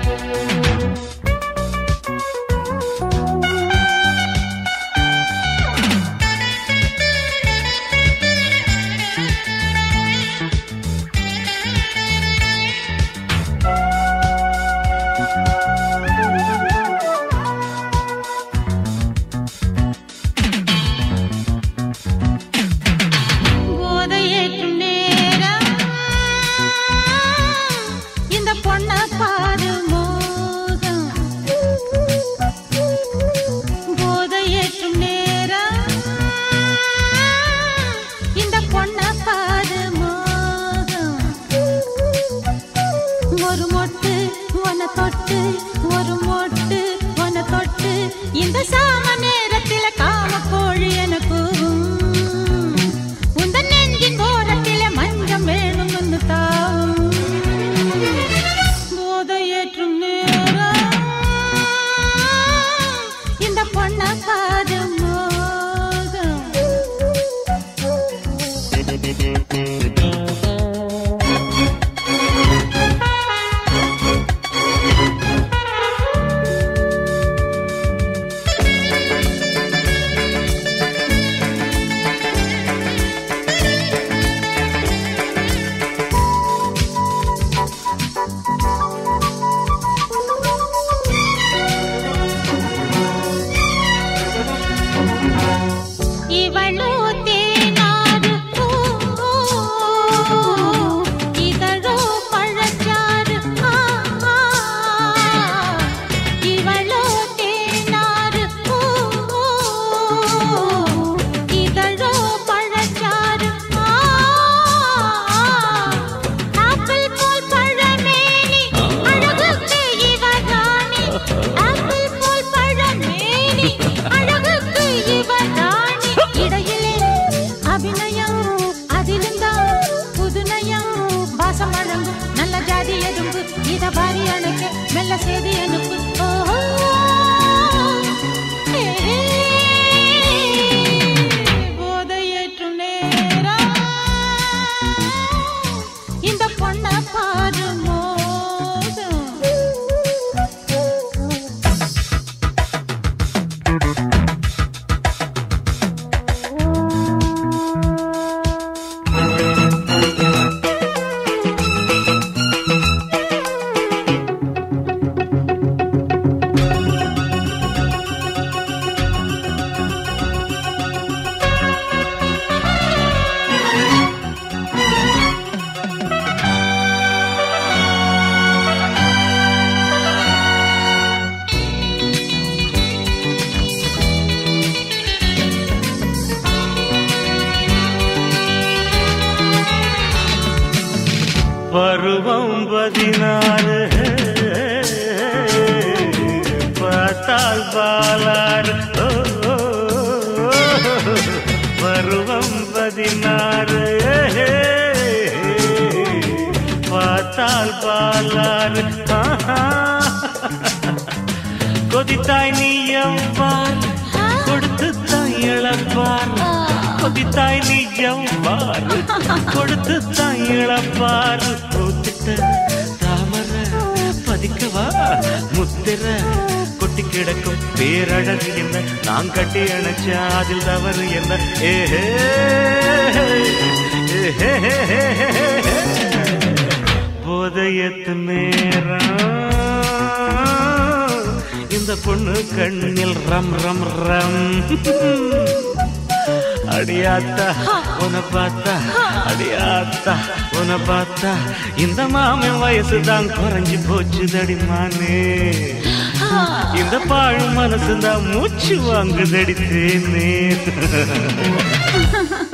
போதையேற்றும் நேரம் இந்த பொண்ண பாரு மோகம் போதையேற்றும் நேரம் இந்த பொண்ண பாரு மோகம் ஒரு மொட்டு உன தொட்டு ஒரு மொட்டு உன தொட்டு இந்த சாம நேரத்தில காம கோழி என கூவும் உந்த நெஞ்சின் ஓரத்தில மஞ்சம் வேணும் என்று தாவும் போதையேற்றும் நேரம் இந்த பொண்ண பாரு மோகம் இவளோ தேனாறு பூ, இதழோ பழச்சாறு ஆ, ஆ. இவளோ தேனாறு பூ, இதழோ பழச்சாறு ஆ, ஆ. ஆப்பிள் போல் பழமேனி அழகுக்கு இவதானி ஆப்பிள் போல் பழமேனி அழகுக்கு இவதானி இடையிலே அபிநயம் அதிலுந்தான் புதுநயம் வாசம் வழங்கும் நல்ல ஜாதி எறும்பு இத பாரி அணைக்க மெல்ல செய்தி அனுப்பு ஓஹோ ஏ, போதையேற்றும் நேரம் இந்த பொண்ண பாரு மோகம் பருவம் பதினாறு பார்த்தால் பாலாறு ஓ, ஓ, ஓ. பருவம் பதினாறு பார்த்தால் பாலாறு ஆஹா. கொதித்தாய் நீ எவ்வாறு கொடுத்து தாய் இழப்பார் கொதித்தாய் நீ எவ்வாறு கொடுத்து தாய் இழப்பார் பூத்திட்ட தாமரை பதிக்கவா முத்திர கொட்டி கிடக்கும் பேரழகு என்ன நான் கட்டி அணைச்ச அதில் தவறு என்ன ஏஹே ஏஹே போதையத்து நேரம் இந்த பொண்ணு கண்ணில் ரம் ரம் ரம் அடியாத்தா உன பார்த்தா அடியாத்தா உன பார்த்தா இந்த மாமன் வயசு தான் குறைஞ்சு போச்சு தடிமானே இந்த பாழும் மனசு தான் மூச்சு வாங்குதடி தேனே